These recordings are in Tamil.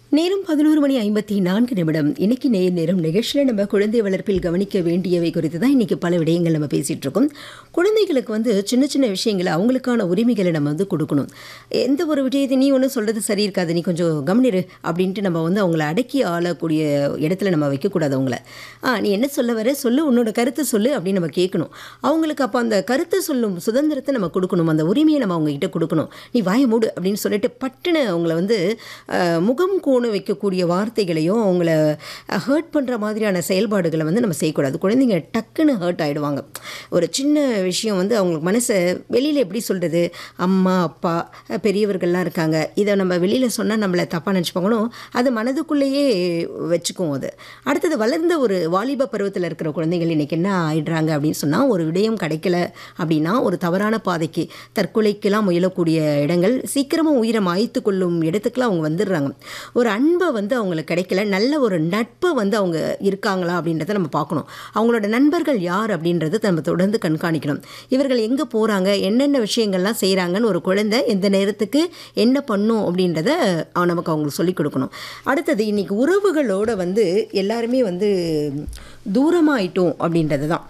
நேரம் பதினோரு மணி ஐம்பத்தி நான்கு நிமிடம் இன்னைக்கு நேர் நேரம் நிகழ்ச்சியில் நம்ம குழந்தை வளர்ப்பில் கவனிக்க வேண்டியவை குறித்து தான் இன்னைக்கு பல விடயங்கள் நம்ம பேசிட்டு இருக்கோம் குழந்தைகளுக்கு வந்து சின்ன சின்ன விஷயங்களை அவங்களுக்கான உரிமைகளை நம்ம வந்து கொடுக்கணும் எந்த ஒரு விஷயத்தை நீ ஒன்றும் சொல்றது சரி இருக்காது நீ கொஞ்சம் கவனிரு அப்படின்ட்டு நம்ம வந்து அவங்கள அடக்கி ஆளக்கூடிய இடத்துல நம்ம வைக்கக்கூடாது அவங்கள ஆ நீ என்ன சொல்ல வர சொல்லு உன்னோட கருத்தை சொல்லு அப்படின்னு நம்ம கேட்கணும் அவங்களுக்கு அப்போ அந்த கருத்தை சொல்லும் சுதந்திரத்தை நம்ம கொடுக்கணும் அந்த உரிமையை நம்ம அவங்க கிட்ட கொடுக்கணும் நீ வாய மூடு அப்படின்னு சொல்லிட்டு பட்டுன்னு அவங்கள வந்து அஹ், முகம் கோண வைக்கக்கூடிய வார்த்தைகளையும் அவங்கள ஹர்ட் பண்ணுற மாதிரியான செயல்பாடுகளை வந்து நம்ம செய்யக்கூடாது குழந்தைங்க டக்குன்னு ஹர்ட் ஆகிடுவாங்க ஒரு சின்ன விஷயம் வந்து அவங்களுக்கு மனசை வெளியில் எப்படி சொல்கிறது அம்மா அப்பா அஹ், பெரியவர்கள்லாம் இருக்காங்க இதை நம்ம வெளியில் சொன்னால் நம்மளை தப்பாக நினச்சிப்பாங்களோ அது மனதுக்குள்ளேயே வச்சுக்கும் அது அடுத்தது வளர்ந்த ஒரு வாலிப பருவத்தில் இருக்கிற குழந்தைகள் இன்றைக்கி என்ன ஆயிடுறாங்க அப்படின்னு சொன்னால் ஒரு விடயம் கிடைக்கல அப்படின்னா ஒரு தவறான பாதைக்கு தற்கொலைக்கெல்லாம் முயலக்கூடிய இடங்கள் சீக்கிரமாக உயிரை மாய்த்து கொள்ளும் இடத்துக்குலாம் அவங்க வந்துடுறாங்க ஒரு அன்பை வந்து அவங்களுக்கு கிடைக்கல நல்ல ஒரு நட்பை வந்து அவங்க இருக்காங்களா அப்படின்றத நம்ம பார்க்கணும் அவங்களோட நண்பர்கள் யார் அப்படின்றத நம்ம தொடர்ந்து கண்காணிக்கணும் இவர்கள் எங்கே போகிறாங்க என்னென்ன விஷயங்கள்லாம் செய்கிறாங்கன்னு ஒரு குழந்தை எந்த நேரத்துக்கு என்ன பண்ணும் அப்படின்றத அவன் நமக்கு அவங்களுக்கு சொல்லிக் கொடுக்கணும் அடுத்தது இன்னைக்கு உறவுகளோட வந்து எல்லாருமே வந்து தூரமாயிட்டோம் அப்படின்றது தான்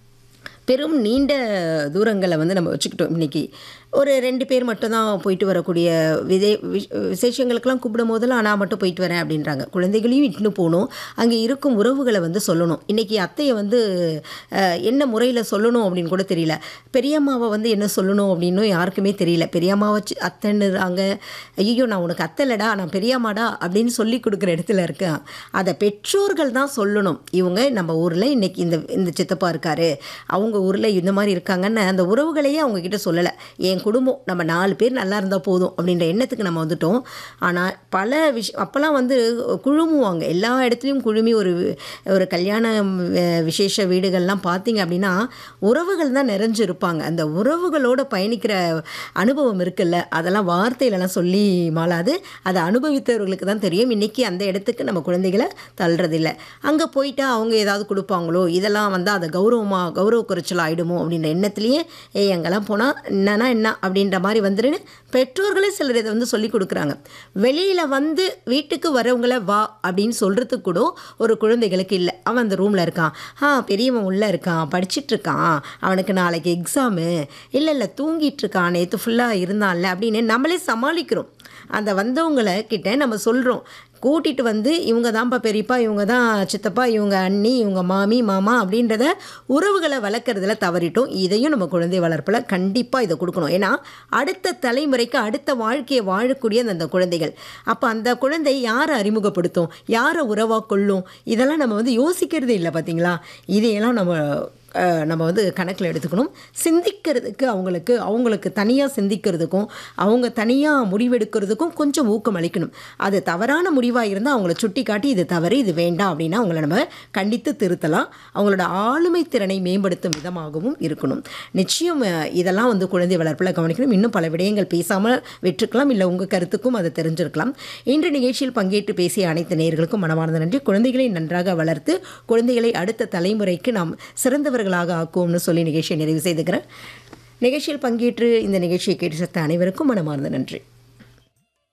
பெரும் நீண்ட தூரங்களை வந்து நம்ம வச்சுக்கிட்டோம் இன்னைக்கு ஒரு ரெண்டு பேர் மட்டும் தான் போயிட்டு வரக்கூடிய விதே விஷ- விசேஷங்களுக்கெல்லாம் கூப்பிடும் போதெல்லாம் நான் மட்டும் போயிட்டு வரேன் அப்படின்றாங்க குழந்தைகளையும் இட்டுன்னு போகணும் அங்கே இருக்கும் உறவுகளை வந்து சொல்லணும் இன்றைக்கி அத்தையை வந்து அஹ், என்ன முறையில் சொல்லணும் அப்படின்னு கூட தெரியல பெரியம்மாவை வந்து என்ன சொல்லணும் அப்படின்னும் யாருக்குமே தெரியல பெரியம்மாவை சி- அத்தைன்னுறாங்க ஐயோ நான் உனக்கு அத்தை இல்லடா நான் பெரியம்மாடா அப்படின்னு சொல்லி கொடுக்குற இடத்துல இருக்கேன் அதை பெற்றோர்கள் தான் சொல்லணும் இவங்க நம்ம ஊரில் இன்னைக்கு இந்த இந்த சித்தப்பா இருக்காரு அவங்க ஊரில் இந்த மாதிரி இருக்காங்கன்னு அந்த உறவுகளையே அவங்க கிட்ட சொல்லலை என் குடும்பம் நம்ம நாலு பேர் நல்லா இருந்தால் போதும் அப்படின்ற எண்ணத்துக்கு நம்ம வந்துட்டோம் ஆனால் பல விஷயம் அப்போல்லாம் வந்து குழுமுவாங்க எல்லா இடத்துலையும் குழுமி ஒரு ஒரு கல்யாண வி- விசேஷ வீடுகள்லாம் பார்த்தீங்க அப்படின்னா உறவுகள் தான் நிறைஞ்சு இருப்பாங்க அந்த உறவுகளோட பயணிக்கிற அனுபவம் இருக்குல்ல அதெல்லாம் வார்த்தையிலலாம் சொல்லி மாளாது அதை அனுபவித்தவர்களுக்கு தான் தெரியும் இன்றைக்கி அந்த இடத்துக்கு நம்ம குழந்தைகளை தள்ளுறதில்ல அங்கே போயிட்டா அவங்க ஏதாவது கொடுப்பாங்களோ இதெல்லாம் வந்து அதை கௌரவமாக கௌரவ குறைச்சல் ஆகிடுமோ அப்படின்ற எண்ணத்துலேயே ஏய் அங்கெல்லாம் போனால் என்னன்னா என்ன அப்படின்ற மாதிரி வந்துருன்னு பெற்றோர்களே சிலர் இதை வந்து சொல்லி கொடுக்குறாங்க வெளியில் வந்து வீட்டுக்கு வரவங்கள வா அப்படின்னு சொல்கிறதுக்கு கூட ஒரு குழந்தைகளுக்கு இல்லை அவன் அந்த ரூமில் இருக்கான் ஆ பெரியவன் உள்ளே இருக்கான் படிச்சிட்டு இருக்கான் அவனுக்கு நாளைக்கு எக்ஸாமு இல்லை இல்லை தூங்கிட்டு இருக்கான் நேற்று ஃபுல்லாக இருந்தான்ல அப்படின்னு நம்மளே சமாளிக்கிறோம் அந்த வந்தவங்கள கிட்ட நம்ம சொல்கிறோம் கூட்டிகிட்டு வந்து இவங்க தான்ப்பா பெரியப்பா இவங்க தான் சித்தப்பா இவங்க அண்ணி இவங்க மாமி மாமா அப்படின்றத உறவுகளை வளர்க்குறதுல தவறிட்டோம் இதையும் நம்ம குழந்தை வளர்ப்பில் கண்டிப்பாக இதை கொடுக்கணும் ஏன்னா அடுத்த தலைமுறைக்கு அடுத்த வாழ்க்கையை வாழக்கூடிய அந்த குழந்தைகள் அப்போ அந்த குழந்தை யாரை அறிமுகப்படுத்தும் யாரை உறவாக கொள்ளும் இதெல்லாம் நம்ம வந்து யோசிக்கிறதே இல்லை பார்த்தீங்களா இதையெல்லாம் நம்ம அஹ், நம்ம வந்து கணக்கில் எடுத்துக்கணும் சிந்திக்கிறதுக்கு அவங்களுக்கு அவங்களுக்கு தனியாக சிந்திக்கிறதுக்கும் அவங்க தனியாக முடிவெடுக்கிறதுக்கும் கொஞ்சம் ஊக்கம் அளிக்கணும் அது தவறான முடிவாக இருந்தால் அவங்கள சுட்டி காட்டி இது தவறு இது வேண்டாம் அப்படின்னா அவங்கள நம்ம கண்டித்து திருத்தலாம் அவங்களோட ஆளுமை திறனை மேம்படுத்தும் விதமாகவும் இருக்கணும் நிச்சயம் அஹ், இதெல்லாம் வந்து குழந்தை வளர்ப்பில் கவனிக்கணும் இன்னும் பல விடயங்கள் பேசாமல் விட்டுருக்கலாம் இல்லை உங்கள் கருத்துக்கும் அது தெரிஞ்சிருக்கலாம் இன்று நிகழ்ச்சியில் பங்கேற்று பேசிய அனைத்து நேயர்களுக்கும் மனமார்ந்த நன்றி குழந்தைகளை நன்றாக வளர்த்து குழந்தைகளை அடுத்த தலைமுறைக்கு நாம் சிறந்தவர்களாக ஆக்குவோம்னு சொல்லி நிகழ்ச்சியை நிறைவு செய்துக்கிறேன் நிகழ்ச்சியில் பங்கேற்று இந்த நிகழ்ச்சியை கேட்டு சத்த அனைவருக்கும் மனமார்ந்த நன்றி